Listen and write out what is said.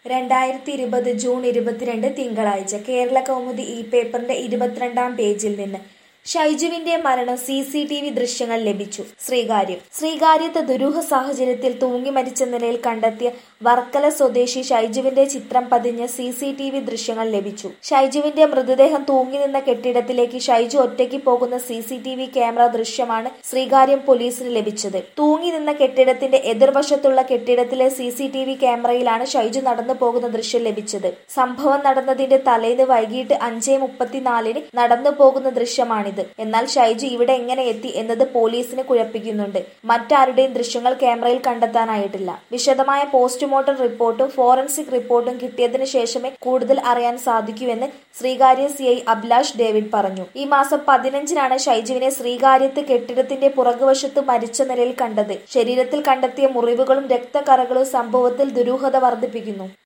രണ്ടായിരത്തി ഇരുപത് ജൂൺ ഇരുപത്തിരണ്ട് തിങ്കളാഴ്ച കേരള കൗമുദി ഈ പേപ്പറിന്റെ ഇരുപത്തിരണ്ടാം പേജിൽ നിന്ന് ഷൈജുവിന്റെ മരണം സി സി ടി വി ദൃശ്യങ്ങൾ ലഭിച്ചു ശ്രീകാര്യം ശ്രീകാര്യത്ത് ദുരൂഹ സാഹചര്യത്തിൽ തൂങ്ങി മരിച്ച നിലയിൽ കണ്ടെത്തിയ വർക്കല സ്വദേശി ഷൈജുവിന്റെ ചിത്രം പതിഞ്ഞ സി സി ടി വി ദൃശ്യങ്ങൾ ലഭിച്ചു ഷൈജുവിന്റെ മൃതദേഹം തൂങ്ങി നിന്ന കെട്ടിടത്തിലേക്ക് ഷൈജു ഒറ്റയ്ക്ക് പോകുന്ന C C T V camera ദൃശ്യമാണ് ശ്രീകാര്യം പോലീസിന് ലഭിച്ചത് തൂങ്ങി നിന്ന കെട്ടിടത്തിന്റെ എതിർവശത്തുള്ള കെട്ടിടത്തിലെ സി സി ടി വി ക്യാമറയിലാണ് ഷൈജു നടന്നു പോകുന്ന ദൃശ്യം ലഭിച്ചത് സംഭവം നടന്നതിന്റെ തലേന്ന് വൈകിട്ട് അഞ്ചേ മുപ്പത്തിനാലിന് നടന്നു പോകുന്ന ദൃശ്യമാണിത് എന്നാൽ ഷൈജു ഇവിടെ എങ്ങനെ എത്തി എന്നത് പോലീസിന് കുഴപ്പിക്കുന്നുണ്ട് മറ്റാരുടെയും ദൃശ്യങ്ങൾ ക്യാമറയിൽ കണ്ടെത്താനായിട്ടില്ല വിശദമായ പോസ്റ്റ്മോർട്ടം റിപ്പോർട്ടും ഫോറൻസിക് റിപ്പോർട്ടും കിട്ടിയതിനു ശേഷമേ കൂടുതൽ അറിയാൻ സാധിക്കൂവെന്ന് Sreekaryam C I Abhilash David പറഞ്ഞു ഈ മാസം പതിനഞ്ചിനാണ് ഷൈജുവിനെ ശ്രീകാര്യത്ത് കെട്ടിടത്തിന്റെ പുറകുവശത്ത് മരിച്ച നിലയിൽ കണ്ടത് ശരീരത്തിൽ കണ്ടെത്തിയ മുറിവുകളും രക്തക്കറകളും സംഭവത്തിൽ ദുരൂഹത വർദ്ധിപ്പിക്കുന്നു